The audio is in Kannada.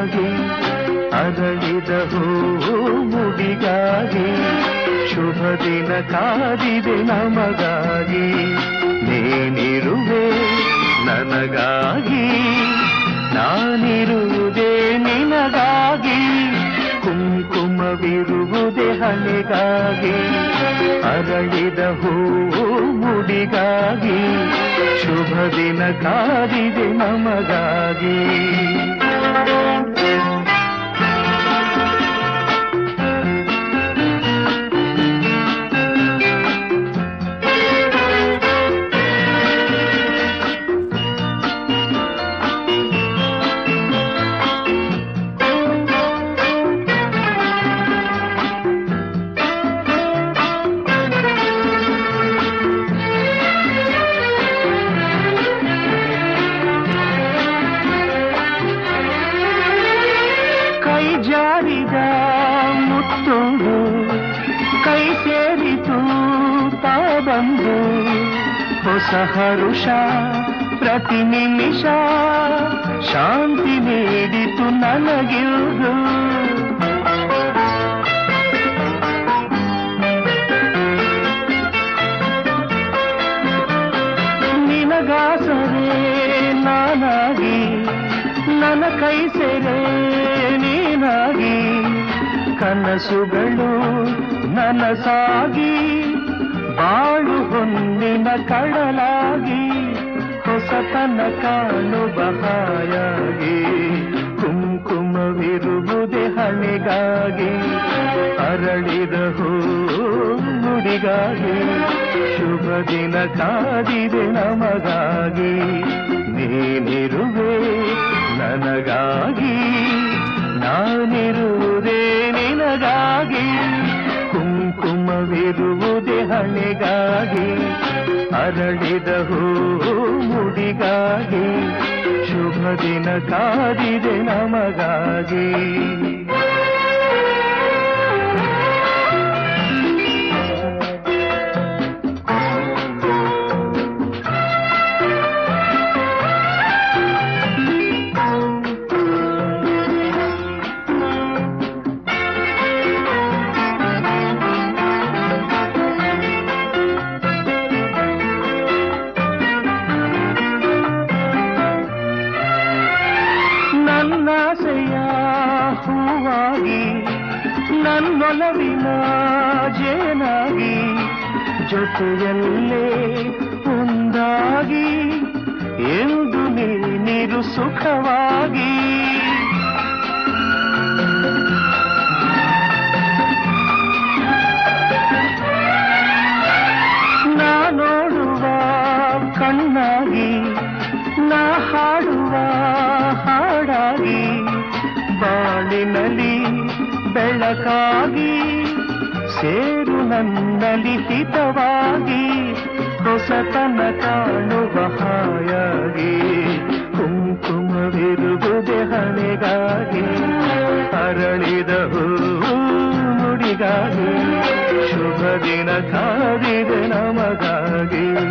ಮುಡಿಗಾಗಿ ಅರಳಿದ ಹೂವು ಮುಡಿಗಾಗಿ ಶುಭ ದಿನ ಕಾದಿದೆ ನಮಗಾಗಿ ನೀನಿರುವೆ ನನಗಾಗಿ ನಾನಿರುವುದೇ ನಿನಗಾಗಿ ಕುಂಕುಮವಿರುವುದೇ ಹಣೆಗಾಗಿ ಅರಳಿದ ಹೂವು ಮುಡಿಗಾಗಿ ಶುಭ ದಿನ ಕಾದಿದೆ ನಮಗಾಗಿ ಕೈ ಜಾರಿದ ಮುತ್ತುಂಡು ಕೈ ಸೇರಿತು ತಾ ಬಂದು ಹೊಸ ಹರುಷ ಪ್ರತಿ ನಿಮಿಷ ಶಾಂತಿ ನೀಡಿತು ನನಗಿರುವುದು ನಿನಗಾಸರೆ ನಾನಾಗಿ ನನ್ನ ಕೈ ಸೆರೆ ನೀನಾಗಿ ಕನಸುಗಳು ನನಸಾಗಿ ಬಾಳು ಹೊನ್ನಿನ ಕಡಲಾಗಿ ಹೊಸತನ ಕಾಣುವ ಹಾಯಾಗಿ ಕುಂಕುಮವಿರುವುದೇ ಹಣೆಗಾಗಿ ಅರಳಿದ ಹೂ ನುಡಿಗಾಗಿ ಶುಭ ದಿನ ಕಾದಿದೆ ನಮಗಾಗಿ ನೀನಿರುವೆ ನನಗಾಗಿ ನಾನಿರುವುದೇ ನಿನಗಾಗಿ ಕುಂಕುಮವಿರುವುದೇ ಹಣೆಗಾಗಿ ಅರಳಿದ ಹೂ ಮುಡಿಗಾಗಿ ಶುಭ ದಿನ ಕಾದಿದೆ ನಮಗಾಗಿ ನನ್ನಾಸೆಯ ಹೂವಾಗಿ ನನ್ನೊಲವಿನ ಜೇನಾಗಿ ಜೊತೆಯಲ್ಲೇ ಒಂದಾಗಿ ಎಂದು ನೀರು ಸುಖವಾಗಿ ನಾ ನೋಡುವ ಕಣ್ಣಾಗಿ ನಾ ಹಾಡುವ ಹಾಡಾಗಿ ಬಾಳಿನಲ್ಲಿ ಬೆಳಕಾಗಿ ಸೇರು ನನ್ನಲ್ಲಿ ಹಿತವಾಗಿ ಹೊಸತನ ಕಾಣುವ ಹಾಯಾಗಿ ಕುಂಕುಮವಿರುವುದೇ ಹಣೆಗಾಗಿ ಅರಳಿದ ಹೂ ನುಡಿಗಾಗಿ ಶುಭ ದಿನ ಕಾದಿದೆ ನಮಗಾಗಿ